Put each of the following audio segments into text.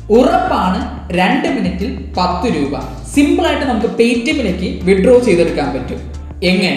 ഉറപ്പാണ് രണ്ട് മിനിറ്റിൽ പത്ത് രൂപ സിമ്പിളായിട്ട് നമുക്ക് പേടിഎമ്മിലേക്ക് വിഡ്രോ ചെയ്തെടുക്കാൻ പറ്റും എങ്ങനെ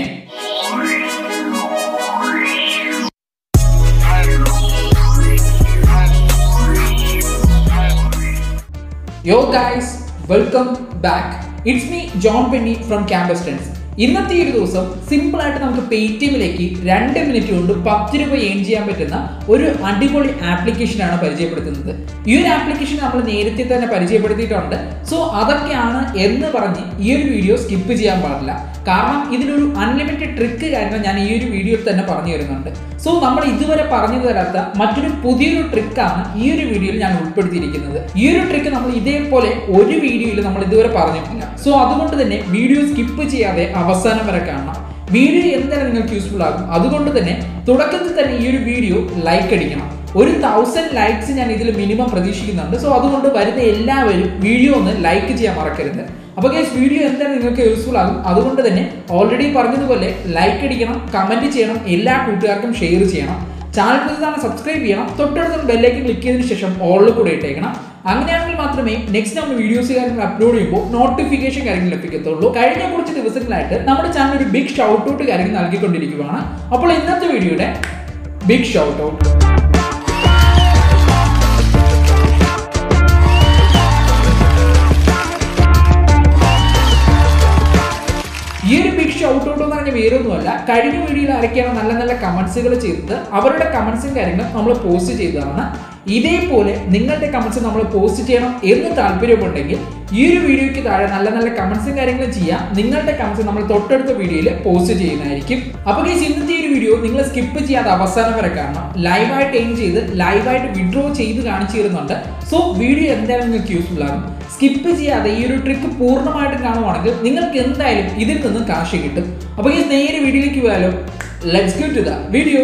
yo guys welcome back it's me John Penny from campus tens ഇന്നത്തെ ഈ ഒരു ദിവസം സിമ്പിൾ ആയിട്ട് നമുക്ക് പേടിഎമ്മിലേക്ക് രണ്ട് മിനിറ്റ് കൊണ്ട് പത്ത് രൂപ ഏൺ ചെയ്യാൻ പറ്റുന്ന ഒരു അടിപൊളി ആപ്ലിക്കേഷനാണ് പരിചയപ്പെടുത്തുന്നത് ഈ ഒരു ആപ്ലിക്കേഷൻ നമ്മൾ നേരത്തെ തന്നെ പരിചയപ്പെടുത്തിയിട്ടുണ്ട് സോ അതൊക്കെയാണ് എന്ന് പറഞ്ഞ് ഈ ഒരു വീഡിയോ സ്കിപ്പ് ചെയ്യാൻ പാടില്ല കാരണം ഇതിലൊരു അൺലിമിറ്റഡ് ട്രിക്ക് കാര്യങ്ങൾ ഞാൻ ഈ ഒരു വീഡിയോയിൽ തന്നെ പറഞ്ഞു തരുന്നുണ്ട് സോ നമ്മൾ ഇതുവരെ പറഞ്ഞു തരാത്ത മറ്റൊരു പുതിയൊരു ട്രിക്കാണ് ഈ ഒരു വീഡിയോയിൽ ഞാൻ ഉൾപ്പെടുത്തിയിരിക്കുന്നത് ഈ ഒരു ട്രിക്ക് നമ്മൾ ഇതേപോലെ ഒരു വീഡിയോയിൽ നമ്മൾ ഇതുവരെ പറഞ്ഞിട്ടില്ല സോ അതുകൊണ്ട് തന്നെ വീഡിയോ സ്കിപ്പ് ചെയ്യാതെ അവസാനം വരെ കാണണം വീഡിയോ എന്തായാലും നിങ്ങൾക്ക് യൂസ്ഫുൾ ആകും അതുകൊണ്ട് തന്നെ തുടക്കത്തിൽ തന്നെ ഈ ഒരു വീഡിയോ ലൈക്ക് അടിക്കണം ഒരു തൗസൻഡ് ലൈക്സ് ഞാൻ ഇതിൽ മിനിമം പ്രതീക്ഷിക്കുന്നുണ്ട് സോ അതുകൊണ്ട് വരുന്ന എല്ലാവരും വീഡിയോ ഒന്ന് ലൈക്ക് ചെയ്യാൻ മറക്കരുത് അപ്പോൾ ഗൈസ് വീഡിയോ എന്തായാലും നിങ്ങൾക്ക് യൂസ്ഫുൾ ആകും അതുകൊണ്ട് തന്നെ ഓൾറെഡി പറഞ്ഞതുപോലെ ലൈക്ക് അടിക്കണം കമൻറ്റ് ചെയ്യണം എല്ലാ കൂട്ടുകാർക്കും ഷെയർ ചെയ്യണം ചാനൽ പുതുതാണ് സബ്സ്ക്രൈബ് ചെയ്യണം തൊട്ടടുത്തുള്ള ബെല്ലേക്ക് ക്ലിക്ക് ചെയ്തതിന് ശേഷം ഓളിൽ കൂടെ ഇട്ടേക്കണം അങ്ങനെയാണെങ്കിൽ മാത്രമേ നെക്സ്റ്റ് നമ്മൾ വീഡിയോസ് കാര്യങ്ങൾ അപ്ലോഡ് ചെയ്യുമ്പോൾ നോട്ടിഫിക്കേഷൻ കാര്യങ്ങൾ ലഭിക്കത്തുള്ളൂ കഴിഞ്ഞ കുറച്ച് ദിവസങ്ങളായിട്ട് നമ്മുടെ ചാനൽ ഒരു ബിഗ് ഷൗട്ട് ഔട്ട് കാര്യങ്ങൾ നൽകിക്കൊണ്ടിരിക്കുകയാണ് അപ്പോൾ ഇന്നത്തെ വീഡിയോയുടെ ബിഗ് ഷൗട്ട് ഔട്ട് ഈ ഒരു ബിഗ് ഷൗട്ട് ഔട്ട് എന്ന് പറഞ്ഞ വേറൊന്നുമല്ല കഴിഞ്ഞ വീഡിയോയിൽ ആരൊക്കെയാണ് നല്ല നല്ല കമന്റ്സുകൾ ചെയ്തത് അവരുടെ കമന്റ്സും കാര്യങ്ങളും നമ്മൾ പോസ്റ്റ് ചെയ്തതാണ് ഇതേപോലെ നിങ്ങളുടെ കമന്റ്സ് നമ്മൾ പോസ്റ്റ് ചെയ്യണം എന്ന് താല്പര്യമുണ്ടെങ്കിൽ ഈ ഒരു വീഡിയോയ്ക്ക് താഴെ നല്ല നല്ല കമന്റ്സും കാര്യങ്ങളും ചെയ്യാം നിങ്ങളുടെ കമന്റ്സ് നമ്മൾ തൊട്ടടുത്ത വീഡിയോയിൽ പോസ്റ്റ് ചെയ്യുന്നതായിരിക്കും അപ്പോൾ ഗൈസ് ഇന്നത്തെ ഈ ഒരു വീഡിയോ നിങ്ങൾ സ്കിപ്പ് ചെയ്യാതെ അവസാനം വരെ കാണണം ലൈവായിട്ട് എയിം ചെയ്ത് ലൈവായിട്ട് വിഡ്രോ ചെയ്ത് കാണിച്ചു തരുന്നുണ്ട് സോ വീഡിയോ എന്തായാലും നിങ്ങൾക്ക് യൂസ്ഫുൾ ആകും സ്കിപ്പ് ചെയ്യാതെ ഈ ഒരു ട്രിക്ക് പൂർണ്ണമായിട്ട് കാണുവാണെങ്കിൽ നിങ്ങൾക്ക് എന്തായാലും ഇതിൽ നിന്ന് കാശ് കിട്ടും അപ്പോൾ ഈ നേരെ വീഡിയോയിലേക്ക് പോയാലോ let's get to the video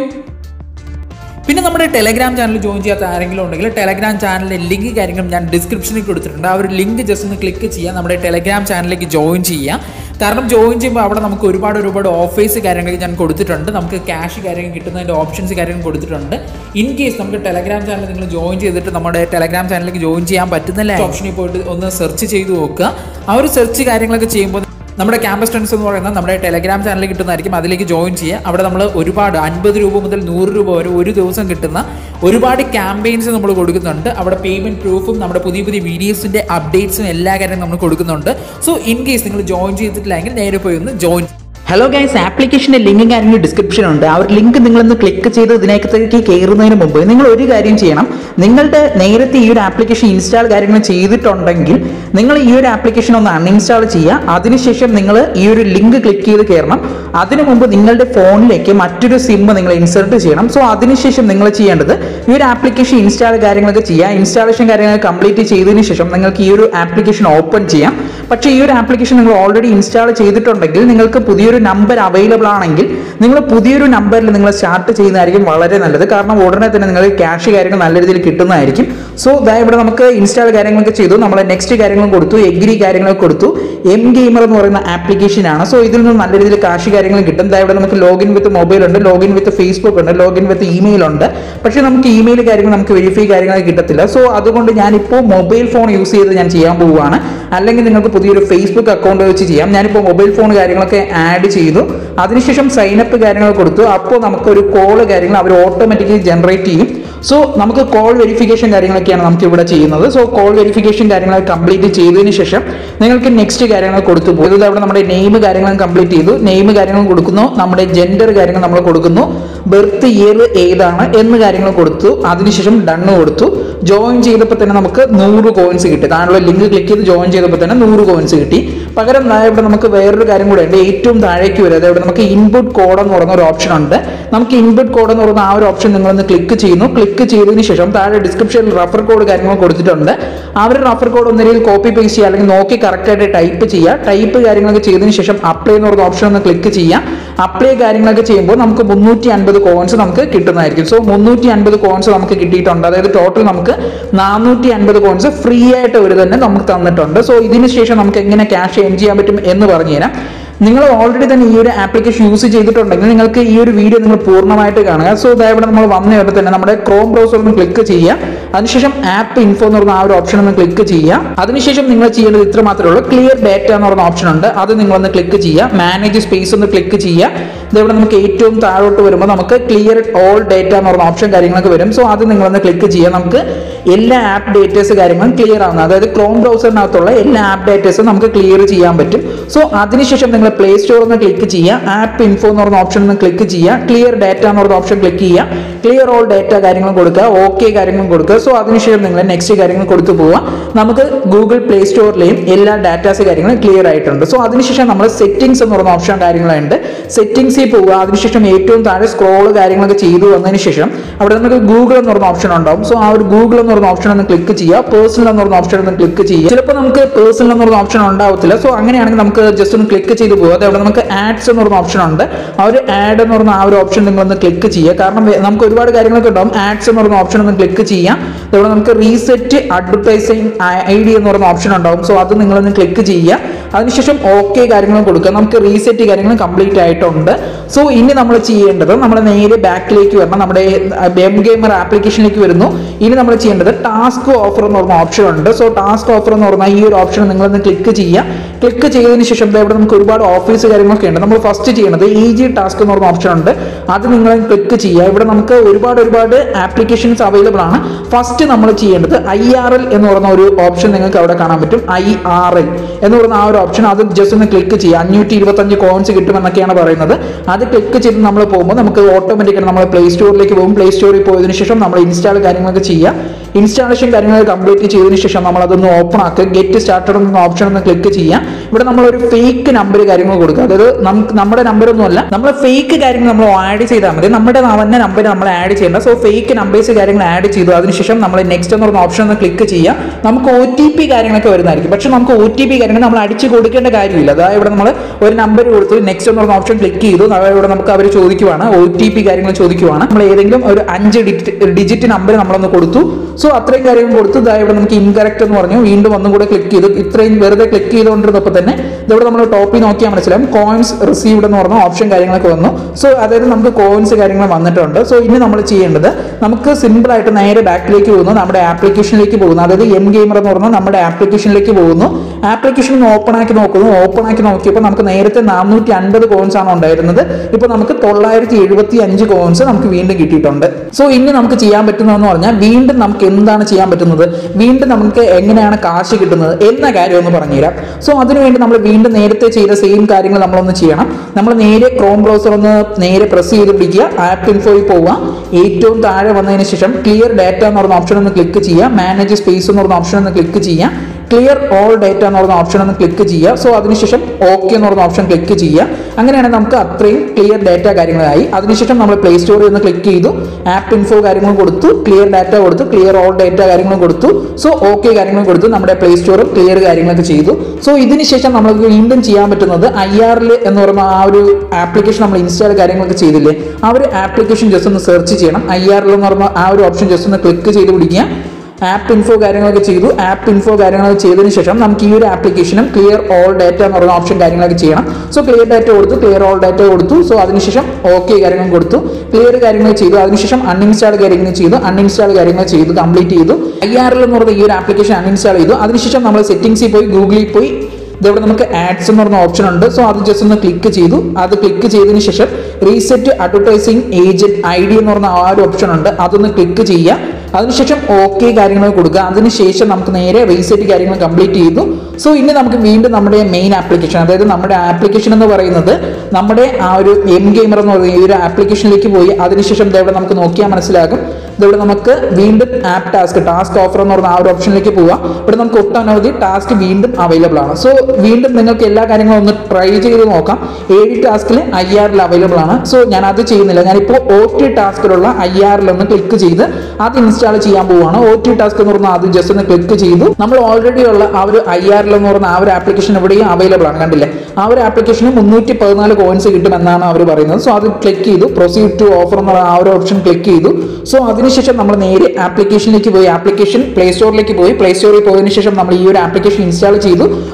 പിന്നെ നമ്മുടെ ടെലഗ്രാം ചാനൽ ജോയിൻ ചെയ്യാത്ത ആരെങ്കിലും ഉണ്ടെങ്കിൽ ടെലഗ്രാം ചാനലിൻ്റെ ലിങ്ക് കാര്യങ്ങളും ഞാൻ ഡിസ്ക്രിപ്ഷനിൽ കൊടുത്തിട്ടുണ്ട് ആ ഒരു ലിങ്ക് ജസ്റ്റ് ഒന്ന് ക്ലിക്ക് ചെയ്യുക നമ്മുടെ ടെലഗ്രാം ചാനലിലേക്ക് ജോയിൻ ചെയ്യാം കാരണം ജോയിൻ ചെയ്യുമ്പോൾ അവിടെ നമുക്ക് ഒരുപാട് ഒരുപാട് ഓഫേഴ്സ് കാര്യങ്ങൾ ഞാൻ കൊടുത്തിട്ടുണ്ട് നമുക്ക് ക്യാഷ് കാര്യങ്ങൾ കിട്ടുന്നതിൻ്റെ ഓപ്ഷൻസ് കാര്യങ്ങൾ കൊടുത്തിട്ടുണ്ട് ഇൻ കേസ് നമുക്ക് ടെലഗ്രാം ചാനൽ നിങ്ങൾ ജോയിൻ ചെയ്തിട്ട് നമ്മുടെ ടെലഗ്രാം ചാനലിലേക്ക് ജോയിൻ ചെയ്യാൻ പറ്റുന്നില്ല ഓപ്ഷനിൽ പോയിട്ട് ഒന്ന് സെർച്ച് ചെയ്ത് നോക്കുക ആ ഒരു സെർച്ച് കാര്യങ്ങളൊക്കെ ചെയ്യുമ്പോൾ നമ്മുടെ ക്യാമ്പസ് ഫ്രണ്ട്സ് എന്ന് പറയുന്നത് നമ്മുടെ ടെലഗ്രാം ചാനലിൽ കിട്ടുന്നതായിരിക്കും അതിലേക്ക് ജോയിൻ ചെയ്യുക അവിടെ നമ്മൾ ഒരുപാട് അൻപത് രൂപ മുതൽ നൂറ് രൂപ വരെ ഒരു ദിവസം കിട്ടുന്ന ഒരുപാട് ക്യാമ്പയിൻസ് നമ്മൾ കൊടുക്കുന്നുണ്ട് അവിടെ പേയ്മെൻറ്റ് പ്രൂഫും നമ്മുടെ പുതിയ പുതിയ വീഡിയോസിൻ്റെ അപ്ഡേറ്റ്സും എല്ലാ കാര്യവും നമ്മൾ കൊടുക്കുന്നുണ്ട് സോ ഇൻ കേസ് നിങ്ങൾ ജോയിൻ ചെയ്തിട്ടില്ലെങ്കിൽ നേരെ പോയി ഒന്ന് ജോയിൻ ഹലോ ഗൈസ് ആപ്ലിക്കേഷന്റെ ലിങ്കും കാര്യങ്ങളും ഡിസ്ക്രിപ്ഷൻ ഉണ്ട് ആ ഒരു ലിങ്ക് നിങ്ങളൊന്ന് ക്ലിക്ക് ചെയ്ത് ഇതിനകത്തേക്ക് കയറുന്നതിന് മുമ്പ് നിങ്ങൾ ഒരു കാര്യം ചെയ്യണം നിങ്ങളുടെ നേരത്തെ ഈ ഒരു ആപ്ലിക്കേഷൻ ഇൻസ്റ്റാൾ കാര്യങ്ങൾ ചെയ്തിട്ടുണ്ടെങ്കിൽ നിങ്ങൾ ഈ ഒരു ആപ്ലിക്കേഷൻ ഒന്ന് അൺഇൻസ്റ്റാൾ ചെയ്യുക അതിനുശേഷം നിങ്ങൾ ഈ ഒരു ലിങ്ക് ക്ലിക്ക് ചെയ്ത് കയറണം അതിനു മുമ്പ് നിങ്ങളുടെ ഫോണിലേക്ക് മറ്റൊരു സിം നിങ്ങൾ ഇൻസേർട്ട് ചെയ്യണം സോ അതിനുശേഷം നിങ്ങൾ ചെയ്യേണ്ടത് ഈ ഒരു ആപ്ലിക്കേഷൻ ഇൻസ്റ്റാൾ കാര്യങ്ങളൊക്കെ ചെയ്യുക ഇൻസ്റ്റാളേഷൻ കാര്യങ്ങൾ കംപ്ലീറ്റ് ചെയ്തതിന് ശേഷം നിങ്ങൾക്ക് ഈ ഒരു ആപ്ലിക്കേഷൻ ഓപ്പൺ ചെയ്യാം പക്ഷേ ഈ ഒരു ആപ്ലിക്കേഷൻ നിങ്ങൾ ഓൾറെഡി ഇൻസ്റ്റാൾ ചെയ്തിട്ടുണ്ടെങ്കിൽ നിങ്ങൾക്ക് പുതിയൊരു നമ്പർ അവൈലബിൾ ആണെങ്കിൽ നിങ്ങൾ പുതിയൊരു നമ്പറിൽ നിങ്ങൾ സ്റ്റാർട്ട് ചെയ്യുന്നതായിരിക്കും വളരെ നല്ലത് കാരണം ഉടനെ തന്നെ നിങ്ങൾക്ക് ക്യാഷ് കാര്യങ്ങൾ നല്ല രീതിയിൽ കിട്ടുന്നതായിരിക്കും സോ ദാ ഇവിടെ നമുക്ക് ഇൻസ്റ്റാൾ കാര്യങ്ങളൊക്കെ ചെയ്തു നമ്മൾ നെക്സ്റ്റ് കാര്യങ്ങളും കൊടുത്തു എഗ്രി കാര്യങ്ങളൊക്കെ കൊടുത്തു എം ഗെയിമർ എന്ന് പറയുന്ന ആപ്ലിക്കേഷൻ ആണ് സോ ഇതിൽ നിന്ന് നല്ല രീതിയിൽ കാശ് കാര്യങ്ങൾ കിട്ടും ദാ ഇവിടെ നമുക്ക് ലോഗിൻ വിത്ത് മൊബൈൽ ഉണ്ട് ലോഗിൻ വിത്ത് ഫേസ്ബുക്ക് ഉണ്ട് ലോഗിൻ വിത്ത് ഇമെയിൽ ഉണ്ട് പക്ഷേ നമുക്ക് ഇമെയിൽ കാര്യങ്ങൾ നമുക്ക് വെരിഫൈ കാര്യങ്ങൾ കിട്ടത്തില്ല സോ അതുകൊണ്ട് ഞാനിപ്പോൾ മൊബൈൽ ഫോൺ യൂസ് ചെയ്ത് ഞാൻ ചെയ്യാൻ പോവുകയാണ് അല്ലെങ്കിൽ നിങ്ങൾക്ക് പുതിയൊരു ഫേസ്ബുക്ക് അക്കൗണ്ട് വെച്ച് ചെയ്യാം ഞാനിപ്പോൾ മൊബൈൽ ഫോൺ കാര്യങ്ങളൊക്കെ ആഡ് ചെയ്തു അതിനുശേഷം സൈനപ്പ് കാര്യങ്ങൾ കൊടുത്തു അപ്പോൾ നമുക്ക് ഒരു കോള് കാര്യങ്ങൾ അവർ ഓട്ടോമാറ്റിക്കലി ജനറേറ്റ് ചെയ്യും സോ നമുക്ക് കോൾ വെരിഫിക്കേഷൻ കാര്യങ്ങളൊക്കെയാണ് നമുക്ക് ഇവിടെ ചെയ്യുന്നത് സോ കോൾ വെരിഫിക്കേഷൻ കാര്യങ്ങൾ കംപ്ലീറ്റ് ചെയ്തതിന് ശേഷം നിങ്ങൾക്ക് നെക്സ്റ്റ് കാര്യങ്ങൾ കൊടുത്തു പോകും ഇത് അവിടെ നമ്മുടെ നെയിം കാര്യങ്ങളും കംപ്ലീറ്റ് ചെയ്തു നെയിം കാര്യങ്ങളും കൊടുക്കുന്നു നമ്മുടെ ജെൻഡർ കാര്യങ്ങൾ നമ്മൾ കൊടുക്കുന്നു ബർത്ത് ഇയർ ഏതാണ് എന്ന് കാര്യങ്ങൾ കൊടുത്തു അതിനുശേഷം ഡണ്ണ് കൊടുത്തു ജോയിൻ ചെയ്തപ്പോൾ തന്നെ നമുക്ക് നൂറ് കോയിൻസ് കിട്ടി താഴെയുള്ള ലിങ്ക് ക്ലിക്ക് ചെയ്ത് ജോയിൻ ചെയ്തപ്പോൾ തന്നെ നൂറ് കോയിൻസ് കിട്ടി പകരം ദാ ഇവിടെ നമുക്ക് വേറൊരു കാര്യം കൂടെ ഉണ്ട് ഏറ്റവും താഴേക്ക് വരും അതായത് നമുക്ക് ഇൻപുട്ട് കോഡ് എന്ന് പറയുന്ന ഒരു ഓപ്ഷൻ ഉണ്ട് നമുക്ക് ഇൻപുട്ട് കോഡ് എന്ന് പറയുന്ന ആ ഒരു ഓപ്ഷൻ നിങ്ങളൊന്ന് ക്ലിക്ക് ചെയ്യുന്നു ക്ലിക്ക് ചെയ്തതിന് ശേഷം താഴെ ഡിസ്ക്രിപ്ഷനിൽ റഫർ കോഡ് കാര്യങ്ങൾ കൊടുത്തിട്ടുണ്ട് ആ ഒരു റഫർ കോഡ് ഒന്നിരിയിൽ കോപ്പി പേസ്റ്റ് ചെയ്യുക അല്ലെങ്കിൽ നോക്കി കറക്റ്റായിട്ട് ടൈപ്പ് ചെയ്യുക ടൈപ്പ് കാര്യങ്ങളൊക്കെ ചെയ്തതിന് ശേഷം അപ്ലൈ എന്ന് പറയുന്ന ഓപ്ഷൻ ഒന്ന് ക്ലിക്ക് ചെയ്യുക അപ്ലൈ കാര്യങ്ങളൊക്കെ ചെയ്യുമ്പോൾ നമുക്ക് മുന്നൂറ്റി അൻപത് കോയിൻസ് നമുക്ക് കിട്ടുന്നതായിരിക്കും സോ മുന്നൂറ്റി അൻപത് കോയിൻസ് നമുക്ക് കിട്ടിയിട്ടുണ്ട് അതായത് ടോട്ടൽ നമുക്ക് നാനൂറ്റി അൻപത് കോയിൻസ് ഫ്രീ ആയിട്ട് ഒരു തന്നെ നമുക്ക് തന്നിട്ടുണ്ട് സോ ഇതിന് ശേഷം നമുക്ക് എങ്ങനെ ക്യാഷ് എം ചെയ്യാൻ പറ്റും എന്ന് പറഞ്ഞു തരാം നിങ്ങൾ ഓൾറെഡി തന്നെ ഈ ഒരു ആപ്ലിക്കേഷൻ യൂസ് ചെയ്തിട്ടുണ്ടെങ്കിൽ നിങ്ങൾക്ക് ഈ ഒരു വീഡിയോ നിങ്ങൾ പൂർണ്ണമായിട്ട് കാണുക സോ ഇവിടെ നമ്മൾ വന്ന ഉടനെ തന്നെ നമ്മുടെ ക്രോം ബ്രൗസർ ഒന്ന് ക്ലിക്ക് ചെയ്യുക അതിനുശേഷം ആപ്പ് ഇൻഫോ എന്ന് പറഞ്ഞ ആ ഒരു ഓപ്ഷൻ ഒന്ന് ക്ലിക്ക് ചെയ്യുക അതിനുശേഷം നിങ്ങൾ ചെയ്യേണ്ടത് ഇത്ര മാത്രമേ ഉള്ളൂ ക്ലിയർ ഡാറ്റ എന്ന് പറഞ്ഞ ഓപ്ഷൻ ഉണ്ട് അത് നിങ്ങളൊന്ന് ക്ലിക്ക് ചെയ്യുക മാനേജ് സ്പേസ് ഒന്ന് ക്ലിക്ക് ചെയ്യുക ഇതവിടെ നമുക്ക് ഏറ്റവും താഴോട്ട് വരുമ്പോൾ നമുക്ക് ക്ലിയർ ഓൾ ഡേറ്റ എന്ന് പറഞ്ഞ ഓപ്ഷൻ കാര്യങ്ങളൊക്കെ വരും സോ അത് നിങ്ങളൊന്ന് ക്ലിക്ക് ചെയ്യുക നമുക്ക് എല്ലാ ആപ്പ് ഡേറ്റേഴ്സ് കാര്യങ്ങളും ക്ലിയർ ആവുന്നത് അതായത് ക്രോം ബ്രൗസറിനകത്തുള്ള എല്ലാ ആപ്പ് ഡേറ്റേഴ്സും നമുക്ക് ക്ലിയർ ചെയ്യാൻ പറ്റും സോ അതിനുശേഷം നിങ്ങൾ പ്ലേ സ്റ്റോർ ഒന്ന് ക്ലിക്ക് ചെയ്യുക ആപ്പ് ഇൻഫോ എന്ന് പറഞ്ഞ ഓപ്ഷൻ ഒന്ന് ക്ലിക്ക് ചെയ്യുക ക്ലിയർ ഡാറ്റ എന്ന് പറഞ്ഞ ഓപ്ഷൻ ക്ലിക്ക് ചെയ്യുക ക്ലിയർ ഓൾ ഡാറ്റ കാര്യങ്ങളും കൊടുക്കുക ഓക്കെ കാര്യങ്ങളും കൊടുക്കുക സോ അതിനുശേഷം നിങ്ങൾ നെക്സ്റ്റ് കാര്യങ്ങൾ കൊടുത്തു പോവുക നമുക്ക് ഗൂഗിൾ പ്ലേ സ്റ്റോറിലെയും എല്ലാ ഡാറ്റാസ് കാര്യങ്ങളും ക്ലിയർ ആയിട്ടുണ്ട് സോ അതിനുശേഷം നമ്മൾ സെറ്റിംഗ്സ് എന്ന് പറഞ്ഞ ഓപ്ഷൻ കാര്യങ്ങളുണ്ട് സെറ്റിംഗ്സിൽ പോവുക അതിനുശേഷം ഏറ്റവും താഴെ സ്ക്രോൾ കാര്യങ്ങളൊക്കെ ചെയ്തു വന്നതിന് ശേഷം അവിടെ നമുക്ക് ഗൂഗിൾ എന്ന് പറഞ്ഞ ഓപ്ഷൻ ഉണ്ടാവും സോ ആ ഒരു ഗൂഗിൾ എന്ന് പറഞ്ഞ ഓപ്ഷൻ ഒന്ന് ക്ലിക്ക് ചെയ്യുക പേഴ്സണൽ എന്ന് പറഞ്ഞ ഓപ്ഷൻ ഒന്ന് ക്ലിക്ക് ചെയ്യുക ചിലപ്പോൾ നമുക്ക് പേഴ്സണൽ എന്ന് പറഞ്ഞ ഓപ്ഷൻ ഉണ്ടാവത്തില്ല സോ അങ്ങനെയാണെങ്കിൽ നമുക്ക് ജസ്റ്റ് ഒന്ന് ക്ലിക്ക് ചെയ്ത് പോകുക അതവിടെ നമുക്ക് ആഡ്സ് എന്ന് പറഞ്ഞ ഓപ്ഷൻ ഉണ്ട് ആ ഒരു ആഡ് എന്ന് പറഞ്ഞ ആ ഒരു ഓപ്ഷൻ നിങ്ങളൊന്ന് ക്ലിക്ക് ചെയ്യുക കാരണം വേ- നമുക്ക് ഒരുപാട് കാര്യങ്ങളൊക്കെ ഉണ്ടാവും ആഡ്സ് എന്ന് പറഞ്ഞ ഓപ്ഷൻ ഒന്ന് ക്ലിക്ക് ചെയ്യാം ഇവിടെ നമുക്ക് റീസെറ്റ് അഡ്വർടൈസിങ് ഐ ഡി എന്ന് പറയുന്ന ഓപ്ഷൻ ഉണ്ടാവും സോ അത് നിങ്ങളൊന്ന് ക്ലിക്ക് ചെയ്യുക അതിനുശേഷം ഓക്കെ കാര്യങ്ങളും കൊടുക്കുക നമുക്ക് റീസെറ്റ് കാര്യങ്ങളും കംപ്ലീറ്റ് ആയിട്ടുണ്ട് സോ ഇനി നമ്മൾ ചെയ്യേണ്ടത് നമ്മൾ നേരെ ബാക്കിലേക്ക് വരണം നമ്മുടെ ബെം ഗെയിമർ ആപ്ലിക്കേഷനിലേക്ക് വരുന്നു ഇനി നമ്മൾ ചെയ്യേണ്ടത് ടാസ്ക് ഓഫർ എന്ന് പറഞ്ഞ ഓപ്ഷൻ ഉണ്ട് സോ ടാസ്ക് ഓഫർ എന്ന് പറഞ്ഞാൽ ഈ ഒരു ഓപ്ഷൻ നിങ്ങളൊന്ന് ക്ലിക്ക് ചെയ്യുക ക്ലിക്ക് ചെയ്തതിന് ശേഷം ദേ ഇവിടെ നമുക്ക് ഒരുപാട് ഓഫീസ് കാര്യങ്ങളൊക്കെ ഉണ്ട് നമ്മൾ ഫസ്റ്റ് ചെയ്യുന്നത് ഈജി ടാസ്ക് എന്ന് പറഞ്ഞ ഓപ്ഷൻ ഉണ്ട് അത് നിങ്ങൾ ക്ലിക്ക് ചെയ്യുക ഇവിടെ നമുക്ക് ഒരുപാട് ഒരുപാട് ആപ്ലിക്കേഷൻസ് അവൈലബിൾ ആണ് ഫസ്റ്റ് നമ്മൾ ചെയ്യേണ്ടത് ഐ ആർ എൽ എന്ന് പറയുന്ന ഒരു ഓപ്ഷൻ നിങ്ങൾക്ക് അവിടെ കാണാൻ പറ്റും ഐ ആർ എൽ എന്ന് പറയുന്ന ആ ഒരു ഓപ്ഷൻ അത് ജസ്റ്റ് ഒന്ന് ക്ലിക്ക് ചെയ്യുക അഞ്ഞൂറ്റി ഇരുപത്തഞ്ച് കോയിൻസ് കിട്ടുമെന്നൊക്കെയാണ് പറയുന്നത് അത് ക്ലിക്ക് ചെയ്ത് നമ്മൾ പോകുമ്പോൾ നമുക്ക് ഓട്ടോമാറ്റിക്കായി നമ്മൾ പ്ലേ സ്റ്റോറിലേക്ക് പോകും പ്ലേ സ്റ്റോറിൽ പോയതിനു ശേഷം നമ്മൾ ഇൻസ്റ്റാൾ കാര്യങ്ങളൊക്കെ ചെയ്യുക ഇൻസ്റ്റാളേഷൻ കാര്യങ്ങൾ കംപ്ലീറ്റ് ചെയ്തതിനു ശേഷം നമ്മൾ അതൊന്ന് ഓപ്പൺ ആക്കുക ഗെറ്റ് സ്റ്റാർട്ടഡ് എന്ന ഓപ്ഷൻ ഒന്ന് ക്ലിക്ക് ചെയ്യാം ഇവിടെ നമ്മൾ ഒരു ഫേക്ക് നമ്പർ കാര്യങ്ങൾ കൊടുക്കുക അതായത് നമുക്ക് നമ്മുടെ നമ്പർ ഒന്നുമല്ല നമ്മൾ ഫേക്ക് കാര്യങ്ങൾ നമ്മൾ ആഡ് ചെയ്താൽ മതി നമ്മുടെ തന്നെ നമ്പർ നമ്മൾ ആഡ് ചെയ്യേണ്ട സോ ഫേക്ക് നമ്പേഴ്സ് കാര്യങ്ങൾ ആഡ് ചെയ്തു അതിനുശേഷം നമ്മൾ നെക്സ്റ്റ് എന്ന് പറഞ്ഞ ഓപ്ഷൻ ഒന്ന് ക്ലിക്ക് ചെയ്യാം നമുക്ക് ഒ ടി പി കാര്യങ്ങളൊക്കെ വരുന്നതായിരിക്കും പക്ഷെ നമുക്ക് ഒ ടി പി കാര്യങ്ങൾ നമ്മൾ അടിച്ച് കൊടുക്കേണ്ട കാര്യമില്ല അതായത് ഇവിടെ നമ്മൾ ഒരു നമ്പർ കൊടുത്ത് നെക്സ്റ്റ് എന്ന് പറഞ്ഞ ഓപ്ഷൻ ക്ലിക്ക് ചെയ്തു അതായത് ഇവിടെ നമുക്ക് അവർ ചോദിക്കുവാണ് ഒ ടി പി കാര്യങ്ങൾ ചോദിക്കുവാണ് നമ്മൾ ഏതെങ്കിലും ഒരു അഞ്ച് ഡിജിറ്റ് നമ്പർ നമ്മളൊന്ന് കൊടുത്തു സോ അത്രയും കാര്യങ്ങൾ കൊടുത്തു ഇതാ ഇവിടെ നമുക്ക് ഇൻകറക്റ്റ് എന്ന് പറഞ്ഞു വീണ്ടും ഒന്നും കൂടെ ക്ലിക്ക് ചെയ്തു ഇത്രയും വെറുതെ ക്ലിക്ക് ചെയ്തുകൊണ്ടിരുന്നപ്പോൾ തന്നെ ഇതവിടെ നമ്മൾ ടോപ്പിൽ നോക്കിയാൽ മനസ്സിലാവും കോയിൻസ് റിസീവ്ഡ് എന്ന് പറഞ്ഞ ഓപ്ഷൻ കാര്യങ്ങളൊക്കെ വന്നു സോ അതായത് നമുക്ക് കോയിൻസ് കാര്യങ്ങൾ വന്നിട്ടുണ്ട് സോ ഇനി നമ്മൾ ചെയ്യേണ്ടത് നമുക്ക് സിമ്പിൾ ആയിട്ട് നേരെ ബാക്കിലേക്ക് പോകുന്നു നമ്മുടെ ആപ്ലിക്കേഷനിലേക്ക് പോകുന്നു അതായത് എം ഗെയിമർ എന്ന് പറഞ്ഞാൽ നമ്മുടെ ആപ്ലിക്കേഷനിലേക്ക് പോകുന്നു ആപ്ലിക്കേഷൻ ഓപ്പൺ ആക്കി നോക്കുന്നു ഓപ്പൺ ആക്കി നോക്കിയപ്പോൾ നമുക്ക് നേരത്തെ നാനൂറ്റി അൻപത് കോയിൻസ് ആണ് ഉണ്ടായിരുന്നത് ഇപ്പോൾ നമുക്ക് തൊള്ളായിരത്തി എഴുപത്തി അഞ്ച് കോയിൻസ് നമുക്ക് വീണ്ടും കിട്ടിയിട്ടുണ്ട് സോ ഇനി നമുക്ക് ചെയ്യാൻ പറ്റുന്നതെന്ന് പറഞ്ഞാൽ വീണ്ടും നമുക്ക് എന്താണ് ചെയ്യാൻ പറ്റുന്നത് വീണ്ടും നമുക്ക് എങ്ങനെയാണ് കാശ് കിട്ടുന്നത് എന്ന കാര്യം ഒന്ന് പറഞ്ഞുതരാം സോ അതിനുവേണ്ടി നമ്മൾ വീണ്ടും നേരത്തെ ചെയ്ത സെയിം കാര്യങ്ങൾ നമ്മളൊന്ന് ചെയ്യണം നമ്മൾ നേരെ ക്രോം ബ്രൗസർ ഒന്ന് നേരെ പ്രസ് ചെയ്ത് പിടിക്കുക ആപ്പ് ഇൻഫോയിൽ പോവുക ഏറ്റവും താഴെ വന്നതിന് ശേഷം ക്ലിയർ ഡാറ്റ എന്ന് പറഞ്ഞ ഓപ്ഷൻ ഒന്ന് ക്ലിക്ക് ചെയ്യുക മാനേജ് സ്പേസ് എന്ന് പറഞ്ഞ ഓപ്ഷൻ ഒന്ന് ക്ലിക്ക് ചെയ്യുക ക്ലിയർ ഓൾ ഡേറ്റ എന്ന് പറയുന്ന ഓപ്ഷൻ ഒന്ന് ക്ലിക്ക് ചെയ്യുക സോ അതിനുശേഷം ഓക്കെ എന്ന് പറയുന്ന ഓപ്ഷൻ ക്ലിക്ക് ചെയ്യുക അങ്ങനെയാണെങ്കിൽ നമുക്ക് അത്രയും ക്ലിയർ ഡാറ്റ കാര്യങ്ങളായി അതിനുശേഷം നമ്മൾ പ്ലേ സ്റ്റോറിൽ ഒന്ന് ക്ലിക്ക് ചെയ്തു ആപ്പ് ഇൻഫോ കാര്യങ്ങൾ കൊടുത്തു ക്ലിയർ ഡാറ്റ കൊടുത്തു ക്ലിയർ ഓൾ ഡേറ്റ കാര്യങ്ങൾ കൊടുത്തു സോ ഓക്കെ കാര്യങ്ങൾ കൊടുത്തു നമ്മുടെ പ്ലേ സ്റ്റോറിൽ ക്ലിയർ കാര്യങ്ങളൊക്കെ ചെയ്തു സോ ഇതിന് ശേഷം നമുക്ക് വീണ്ടും ചെയ്യാൻ പറ്റുന്നത് ഐ ആറിൽ എന്ന് പറയുന്ന ആ ഒരു ആപ്ലിക്കേഷൻ നമ്മൾ ഇൻസ്റ്റാൾ കാര്യങ്ങളൊക്കെ ചെയ്തില്ലേ ആ ഒരു ആപ്ലിക്കേഷൻ ജസ്റ്റ് ഒന്ന് സെർച്ച് ചെയ്യണം ഐ ആറിൽ എന്ന് പറയുന്ന ആ ഒരു ഓപ്ഷൻ ജസ്റ്റ് ഒന്ന് ക്ലിക്ക് ചെയ്ത് പിടിക്കുക ആപ്പ് ഇൻഫോ കാര്യങ്ങളൊക്കെ ചെയ്തു ആപ്പ് ഇൻഫോ കാര്യങ്ങളൊക്കെ ചെയ്തതിന് ശേഷം നമുക്ക് ഈ ഒരു ആപ്ലിക്കേഷനും ക്ലിയർ ഓൾ ഡാറ്റ എന്ന് പറയുന്ന ഓപ്ഷൻ കാര്യങ്ങളൊക്കെ ചെയ്യണം സോ ക്ലിയർ ഡാറ്റ കൊടുത്തു ക്ലിയർ ഓൾ ഡാറ്റ കൊടുത്തു സോ അതിനുശേഷം ഓക്കെ കാര്യങ്ങൾ കൊടുത്തു ക്ലിയർ കാര്യങ്ങൾ ചെയ്തു അതിനുശേഷം അൺഇൻസ്റ്റാൾ കാര്യങ്ങൾ ചെയ്തു അൺഇൻസ്റ്റാൾ കാര്യങ്ങൾ ചെയ്തു കംപ്ലീറ്റ് ചെയ്തു ഐ ആറിൽ എന്ന് പറയുന്ന ഈ ഒരു ആപ്ലിക്കേഷൻ അൺഇൻസ്റ്റാൾ ചെയ്തു അതിനുശേഷം നമ്മൾ സെറ്റിംഗ്സിൽ പോയി ഗൂഗിളിൽ പോയി ഇതവിടെ നമുക്ക് ആഡ്സ് എന്ന് പറഞ്ഞ ഓപ്ഷൻ ഉണ്ട് സോ അത് ജസ്റ്റ് ഒന്ന് ക്ലിക്ക് ചെയ്തു അത് ക്ലിക്ക് ചെയ്തതിന് ശേഷം reset advertising agent I D എന്ന് പറഞ്ഞ ആ ഒരു ഓപ്ഷൻ ഉണ്ട് അതൊന്ന് ക്ലിക്ക് ചെയ്യുക അതിനുശേഷം ഓക്കെ കാര്യങ്ങൾ കൊടുക്കുക അതിനുശേഷം നമുക്ക് നേരെ റീസെറ്റ് കാര്യങ്ങൾ കംപ്ലീറ്റ് ചെയ്തു സോ ഇനി നമുക്ക് വീണ്ടും നമ്മുടെ മെയിൻ ആപ്ലിക്കേഷൻ അതായത് നമ്മുടെ ആപ്ലിക്കേഷൻ എന്ന് പറയുന്നത് നമ്മുടെ ആ ഒരു എം ഗെയിമർ എന്ന് പറയുന്ന ഈ ഒരു ആപ്ലിക്കേഷനിലേക്ക് പോയി അതിനുശേഷം ഇതവിടെ നമുക്ക് നോക്കിയാൽ മനസ്സിലാകും ഇതിവിടെ നമുക്ക് വീണ്ടും ആപ്പ് ടാസ്ക് ടാസ്ക് ഓഫർ എന്ന് പറഞ്ഞ ആ ഒരു ഓപ്ഷനിലേക്ക് പോവാം ഇവിടെ നമുക്ക് ഒട്ടനവധി ടാസ്ക് വീണ്ടും അവൈലബിൾ ആണ് സോ വീണ്ടും നിങ്ങൾക്ക് എല്ലാ കാര്യങ്ങളും ഒന്ന് ട്രൈ ചെയ്ത് നോക്കാം ഏഴ് ടാസ്കിൽ ഐ ആറിൽ അവൈലബിൾ ആണ് സോ ഞാൻ അത് ചെയ്യുന്നില്ല ഞാനിപ്പോൾ ഒ ടി ടാസ്കിലുള്ള ഐ ആറിൽ ഒന്ന് ക്ലിക്ക് ചെയ്ത് അത് ഇൻസ്റ്റാൾ ചെയ്യാൻ പോവുകയാണ് ഒ ടി ടാസ്ക് എന്ന് പറഞ്ഞാൽ അത് ജസ്റ്റ് ഒന്ന് ക്ലിക്ക് ചെയ്തു നമ്മൾ ഓൾറെഡി ഉള്ള ആ ഒരു ഐ ആറിൽ എന്ന് പറഞ്ഞ ആ ഒരു ആപ്ലിക്കേഷൻ ഇവിടെയും അവൈലബിൾ ആണ് കണ്ടില്ലേ ആ ഒരു ആപ്ലിക്കേഷന് മുന്നൂറ്റി പതിനാല് കോയിൻസ് കിട്ടുമെന്നാണ് അവർ പറയുന്നത് സോ അത് ക്ലിക്ക് ചെയ്തു പ്രൊസീഡ് ടു ഓഫർ എന്നുള്ള ആ ഒരു ഓപ്ഷൻ ക്ലിക്ക് ചെയ്തു സോ അതിനുശേഷം നമ്മൾ നേരെ ആപ്ലിക്കേഷനിലേക്ക് പോയി ആപ്ലിക്കേഷൻ പ്ലേ സ്റ്റോറിലേക്ക് പോയി പ്ലേ സ്റ്റോറിൽ പോയതിനു ശേഷം നമ്മൾ ഈ ഒരു ആപ്ലിക്കേഷൻ ഇൻസ്റ്റാൾ ചെയ്തു ഒരു ഫേക്ക്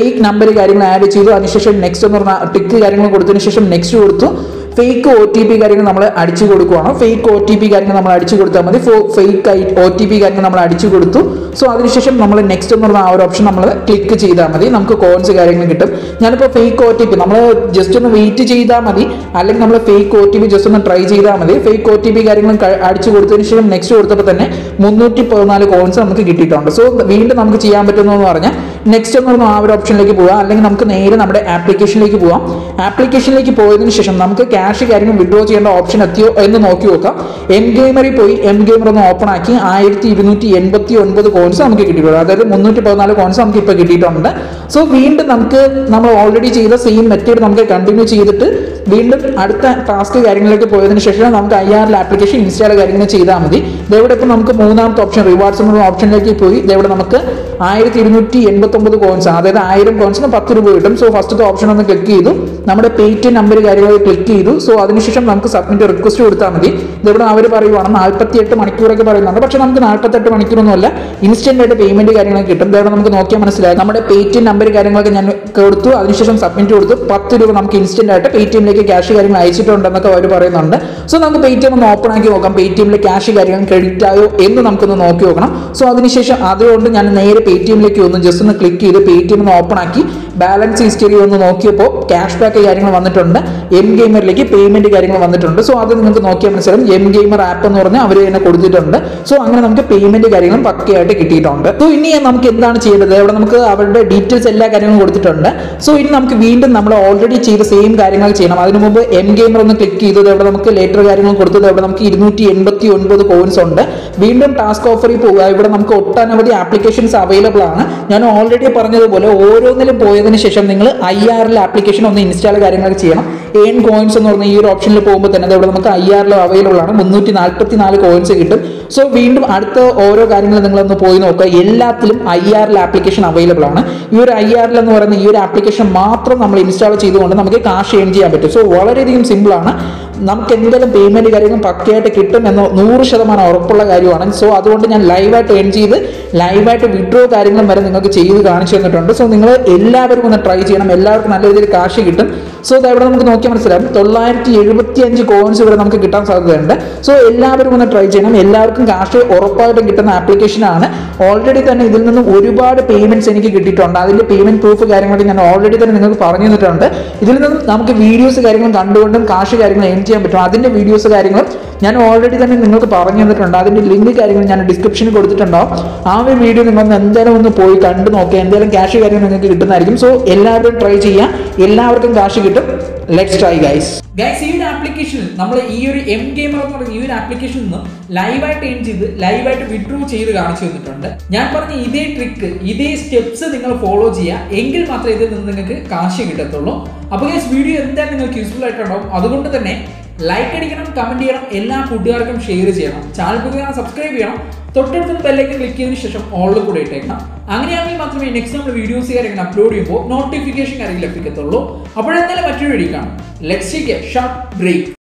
ഫേക്ക് നമ്പർ കാര്യങ്ങൾ ആഡ് ചെയ്തു അതിനുശേഷം നെക്സ്റ്റ് എന്ന് പറഞ്ഞ ടിക്ക് കാര്യങ്ങൾ കൊടുത്തതിന് ശേഷം നെക്സ്റ്റ് കൊടുത്തു ഫേക്ക് ഒ ടി പി കാര്യങ്ങൾ നമ്മൾ അടിച്ചു കൊടുക്കുകയാണ് ഫേക്ക് ഒ ടി പി കാര്യങ്ങൾ നമ്മൾ അടിച്ചു കൊടുത്താൽ മതി ഫേക്ക് ഒ ടി പി കാര്യങ്ങൾ നമ്മൾ അടിച്ചു കൊടുത്തു സോ അതിനുശേഷം നമ്മൾ നെക്സ്റ്റ് എന്ന് പറഞ്ഞ ആ ഒരു ഓപ്ഷൻ നമ്മൾ ക്ലിക്ക് ചെയ്താൽ മതി നമുക്ക് കോയിൻസ് കാര്യങ്ങൾ കിട്ടും ഞാനിപ്പോൾ ഫേക്ക് ഒ ടി പി നമ്മൾ ജസ്റ്റ് ഒന്ന് വെയിറ്റ് ചെയ്താൽ മതി അല്ലെങ്കിൽ നമ്മൾ fake O T P just ഒന്ന് ട്രൈ ചെയ്താൽ മതി ഫേക്ക് ഒ ടി പി കാര്യങ്ങൾ ക- അടിച്ചു കൊടുത്തതിന് ശേഷം നെക്സ്റ്റ് കൊടുത്തപ്പോൾ തന്നെ മുന്നൂറ്റി പതിനാല് കോയിൻസ് നമുക്ക് കിട്ടിയിട്ടുണ്ട് സോ വീണ്ടും നമുക്ക് ചെയ്യാൻ പറ്റുന്നതെന്ന് പറഞ്ഞാൽ നെക്സ്റ്റ് എന്ന് പറഞ്ഞ ആ ഒരു ഓപ്ഷനിലേക്ക് പോകാം അല്ലെങ്കിൽ നമുക്ക് നേരെ നമ്മുടെ ആപ്ലിക്കേഷനിലേക്ക് പോകാം ആപ്ലിക്കേഷനിലേക്ക് പോയതിനു ശേഷം നമുക്ക് ക്യാഷ് കാര്യങ്ങൾ വിഡ്രോ ചെയ്യേണ്ട ഓപ്ഷൻ എത്തിയോ എന്ന് നോക്കി നോക്കാം എം ഗെയിമറിൽ പോയി എം ഗെയിമർ ഒന്ന് ഓപ്പൺ ആക്കി ആയിരത്തി ഇരുന്നൂറ്റി എൺപത്തി ഒൻപത് കോയിൻസ് നമുക്ക് കിട്ടിയിട്ടുണ്ട് അതായത് മുന്നൂറ്റി പതിനാല് കോയിൻസ് നമുക്ക് ഇപ്പോൾ കിട്ടിയിട്ടുണ്ട് സോ വീണ്ടും നമുക്ക് നമ്മൾ ഓൾറെഡി ചെയ്ത സെയിം മെത്തേഡ് നമുക്ക് കണ്ടിന്യൂ ചെയ്തിട്ട് വീണ്ടും അടുത്ത ടാസ്ക് കാര്യങ്ങളിലേക്ക് പോയതിനു ശേഷം നമുക്ക് ഐ ആറിൽ ആപ്ലിക്കേഷൻ ഇൻസ്റ്റാൾ കാര്യങ്ങൾ ചെയ്താൽ മതി ഇതെവിടെ ഇപ്പോൾ നമുക്ക് മൂന്നാമത്തെ ഓപ്ഷൻ റിവാർഡ്സ് എന്നുള്ള ഓപ്ഷനിലേക്ക് പോയി ഇതെവിടെ നമുക്ക് ആയിരത്തി ഇരുന്നൂറ്റി എൺപത്തി ഒമ്പത് കോയിൻസ് അതായത് ആയിരം കോയിൻസിന് പത്ത് രൂപ കിട്ടും സോ ഫസ്റ്റത്തെ ഓപ്ഷൻ ഒന്ന് ക്ലിക്ക് ചെയ്തു നമ്മുടെ പേറ്റ് നമ്പർ കാര്യങ്ങൾ ക്ലിക്ക് ചെയ്തു സോ അതിനുശേഷം നമുക്ക് സബ്മിറ്റ് റിക്വസ്റ്റ് കൊടുത്താൽ മതി ഇതെവിടെ അവർ പറയുവാണ് നാൽപ്പത്തി എട്ട് മണിക്കൂറൊക്കെ പറയുന്നുണ്ട് പക്ഷേ നമുക്ക് നാൽപ്പത്തെട്ട് മണിക്കൂറൊന്നുമല്ല ഇൻസ്റ്റന്റ് ആയിട്ട് പേയ്മെന്റ് കാര്യങ്ങളൊക്കെ കിട്ടും ഇതെവിടെ നമുക്ക് നോക്കിയാൽ മനസ്സിലായി നമ്മുടെ പേറ്റ് നമ്പർ കാര്യങ്ങളൊക്കെ ഞാൻ കൊടുത്തു അതിനുശേഷം സബ്മിറ്റ് കൊടുത്തു പത്ത് രൂപ നമുക്ക് ഇൻസ്റ്റന്റ് ആയിട്ട് പേടിഎമ്മിലേക്ക് ക്യാഷ് കാര്യങ്ങൾ അയച്ചിട്ടുണ്ടെന്നൊക്കെ അവർ പറയുന്നുണ്ട് സോ നമുക്ക് പേടിഎം ഒന്ന് ഓപ്പൺ ആക്കി നോക്കാം പേടിഎമ്മിലെ ക്യാഷ് കാര്യങ്ങൾ ക്രെഡിറ്റ് ആയോ എന്ന് നമുക്കൊന്ന് നോക്കി നോക്കണം സോ അതിനുശേഷം അതുകൊണ്ട് ഞാൻ നേരെ പേടിഎമ്മിലേക്ക് ഒന്ന് ജസ്റ്റ് ഒന്ന് ക്ലിക്ക് ചെയ്ത് പേടിഎം ഒന്ന് ഓപ്പൺ ആക്കി ബാലൻസ് ഹിസ്റ്ററി ഒന്ന് നോക്കിയപ്പോൾ ക്യാഷ് ബാക്ക് കാര്യങ്ങൾ വന്നിട്ടുണ്ട് എം ഗെയിമറിലേക്ക് പേയ്മെന്റ് കാര്യങ്ങൾ വന്നിട്ടുണ്ട് സോ അത് നിങ്ങൾക്ക് നോക്കിയാൽ മനസ്സിലാവും എം ഗെയിമർ ആപ്പ് എന്ന് പറഞ്ഞാൽ അവർ തന്നെ കൊടുത്തിട്ടുണ്ട് സോ അങ്ങനെ നമുക്ക് പേയ്മെന്റ് കാര്യങ്ങളും പക്കയായിട്ട് കിട്ടിയിട്ടുണ്ട് സോ ഇനി നമുക്ക് എന്താണ് ചെയ്യേണ്ടത് ഇവിടെ നമുക്ക് അവരുടെ ഡീറ്റെയിൽസ് എല്ലാ കാര്യങ്ങളും കൊടുത്തിട്ടുണ്ട് സോ ഇനി നമുക്ക് വീണ്ടും നമ്മൾ ഓൾറെഡി ചെയ്ത സെയിം കാര്യങ്ങൾ ചെയ്യണം അതിനു മുമ്പ് എം ഗെയിമർ ഒന്ന് ക്ലിക്ക് ചെയ്തത് ഇവിടെ നമുക്ക് ലേറ്റർ കാര്യങ്ങൾ കൊടുത്തത് ഇവിടെ നമുക്ക് ഇരുന്നൂറ്റി എൺപത്തി ഒൻപത് കോയിൻസ് ഉണ്ട് വീണ്ടും ടാസ്ക് ഓഫറിൽ പോവുക ഇവിടെ നമുക്ക് ഒട്ടനവധി ആപ്ലിക്കേഷൻസ് അവൈലബിൾ ആണ് ഞാൻ ഓൾറെഡി പറഞ്ഞതുപോലെ ഓരോന്നിലും പോയതിനു ശേഷം നിങ്ങൾ ഐ ആറിൽ ആപ്ലിക്കേഷൻ ഒന്ന് ഇൻസ്റ്റാൾ കാര്യങ്ങളൊക്കെ ചെയ്യണം ഏൺ കോയിൻസ് എന്ന് പറഞ്ഞ ഈ ഒരു ഓപ്ഷനിൽ പോകുമ്പോൾ തന്നെ ഇവിടെ നമുക്ക് ഐ ആറിൽ അവൈലബിൾ ആണ് മുന്നൂറ്റി നാൽപ്പത്തി നാല് കോയിൻസ് കിട്ടും സോ വീണ്ടും അടുത്ത ഓരോ കാര്യങ്ങളും നിങ്ങളൊന്ന് പോയി നോക്കുക എല്ലാത്തിലും ഐ ആറിൽ ആപ്ലിക്കേഷൻ അവൈലബിൾ ആണ് ഈ ഒരു ഐ ആറിൽ എന്ന് പറയുന്ന ഈ ഒരു ആപ്ലിക്കേഷൻ മാത്രം നമ്മൾ ഇൻസ്റ്റാൾ ചെയ്തുകൊണ്ട് നമുക്ക് കാശ് ഏൺ ചെയ്യാൻ പറ്റും സോ വളരെയധികം സിമ്പിൾ ആണ് നമുക്ക് എന്തെങ്കിലും പേയ്മെന്റ് കാര്യങ്ങളും പക്കയായിട്ട് കിട്ടും എന്ന് നൂറ് ശതമാനം ഉറപ്പുള്ള കാര്യമാണ് സോ അതുകൊണ്ട് ഞാൻ ലൈവായിട്ട് ഏൺ ചെയ്ത് ലൈവായിട്ട് വിഡ്രോ കാര്യങ്ങളും വരെ നിങ്ങൾക്ക് ചെയ്ത് കാണിച്ചു തന്നിട്ടുണ്ട് സോ നിങ്ങൾ എല്ലാവരും ഒന്ന് ട്രൈ ചെയ്യണം എല്ലാവർക്കും നല്ല രീതിയിൽ കാശ് കിട്ടും സോ ഇത് ഇവിടെ നമുക്ക് നോക്കിയാൽ മനസ്സിലാവും തൊള്ളായിരത്തി എഴുപത്തി അഞ്ച് കോയിൻസ് ഇവിടെ നമുക്ക് കിട്ടാൻ സാധ്യതയുണ്ട് സോ എല്ലാവരും ഒന്ന് ട്രൈ ചെയ്യണം എല്ലാവർക്കും കാശ് ഉറപ്പായിട്ടും കിട്ടുന്ന ആപ്ലിക്കേഷനാണ് ഓൾറെഡി തന്നെ ഇതിൽ നിന്ന് ഒരുപാട് പേയ്മെന്റ്സ് എനിക്ക് കിട്ടിയിട്ടുണ്ട് അതിന്റെ പേയ്മെന്റ് പ്രൂഫ് കാര്യങ്ങളൊക്കെ ഞാൻ ഓൾറെഡി തന്നെ നിങ്ങൾക്ക് പറഞ്ഞു തന്നിട്ടുണ്ട് ഇതിൽ നിന്നും നമുക്ക് വീഡിയോസ് കാര്യങ്ങളും കണ്ടുകൊണ്ടും കാശ് കാര്യങ്ങൾ ഏൺ ചെയ്യാൻ പറ്റും അതിന്റെ വീഡിയോസ് കാര്യങ്ങളും ഞാൻ ഓൾറെഡി തന്നെ നിങ്ങൾക്ക് പറഞ്ഞു തന്നിട്ടുണ്ട് അതിന്റെ ലിങ്ക് കാര്യങ്ങൾ ഞാൻ ഡിസ്ക്രിപ്ഷനിൽ കൊടുത്തിട്ടുണ്ടാവും ആ ഒരു വീഡിയോ നിങ്ങൾ ഒന്ന് എന്തായാലും ഒന്ന് പോയി കണ്ടു നോക്കുക എന്തെങ്കിലും ക്യാഷ് കാര്യങ്ങൾ നിങ്ങൾക്ക് കിട്ടുന്നതായിരിക്കും സോ എല്ലാവരും ട്രൈ ചെയ്യാം എല്ലാവർക്കും കാശ് കിട്ടും ലെറ്റ്സ് ട്രൈ ഗൈസ് ഗൈസ് ഈ ഒരു ആപ്ലിക്കേഷനിൽ നമ്മൾ ഈ ഒരു എം ഗെയിമർ എന്ന് പറയുന്ന ഈ ഒരു ആപ്ലിക്കേഷനിൽ നിന്ന് ലൈവായിട്ട് ഏൺ ചെയ്ത് ലൈവായിട്ട് വിഡ്രോ ചെയ്ത് കാണിച്ചു തന്നിട്ടുണ്ട് ഞാൻ പറഞ്ഞ ഇതേ ട്രിക്ക് ഇതേ സ്റ്റെപ്സ് നിങ്ങൾ ഫോളോ ചെയ്യുക എങ്കിൽ മാത്രമേ ഇതിൽ നിന്ന് നിങ്ങൾക്ക് കാശ് കിട്ടത്തുള്ളൂ അപ്പോൾ ഗൈസ് വീഡിയോ എന്തായാലും നിങ്ങൾക്ക് യൂസ്ഫുൾ ആയിട്ടുണ്ടാവും അതുകൊണ്ട് തന്നെ ലൈക്ക് അടിക്കണം കമന്റ് ചെയ്യണം എല്ലാ കൂട്ടുകാർക്കും ഷെയർ ചെയ്യണം ചാനൽ പുതിയ സബ്സ്ക്രൈബ് ചെയ്യണം തൊട്ടടുത്ത് ബെല്ലൈക്കൻ ക്ലിക്ക് ചെയ്തതിനു ശേഷം ഓളിൽ കൂടെ ഇട്ടേക്കണം അങ്ങനെയാണെങ്കിൽ മാത്രമേ നെക്സ്റ്റ് നമ്മൾ വീഡിയോസ് കാര്യങ്ങൾ അപ്ലോഡ് ചെയ്യുമ്പോൾ നോട്ടിഫിക്കേഷൻ കാര്യങ്ങൾ ലഭിക്കത്തുള്ളൂ അപ്പോഴെന്തായാലും മറ്റൊരു വീഡിയോ കാണും let's take a short break